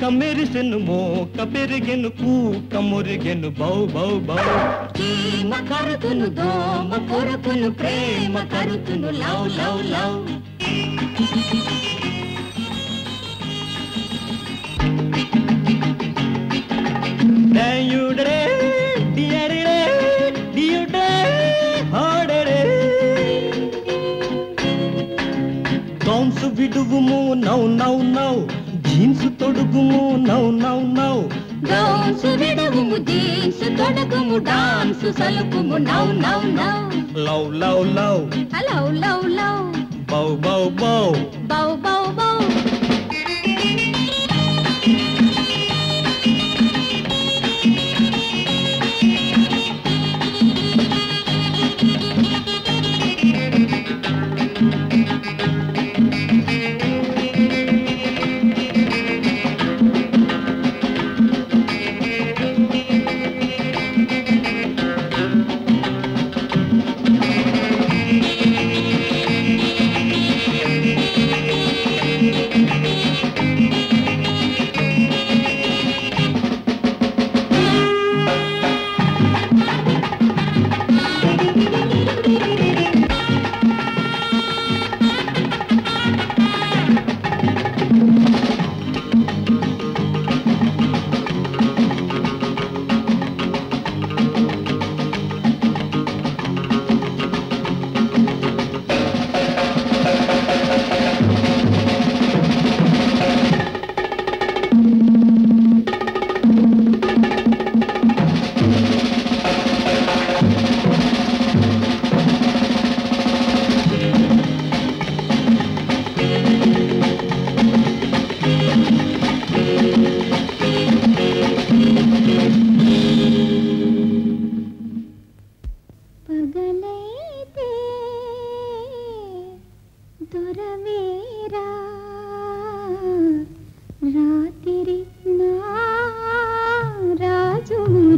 మెరిసెను మోక పెరిగెను కూక మురిగెను బౌ బౌ బౌ చీమ కరుతును దోమ కొరుకును ప్రేమ కరుతును లవ్ లవ్ లవ్ డయుడరే డియరిరే డియుడే హాడరే కౌన్సు విడుగుము నౌ నౌ నౌ జీన్స్ తొడుగుము నౌ నౌ నౌ డౌన్స్ విడవుము జీన్స్ తొడగుము డాన్స్ సలుకుము now now now love love love hello love love బౌ బౌ బౌ బౌ బౌ బౌ పగలైతే దొరవేరా రాత్రి నా రాజు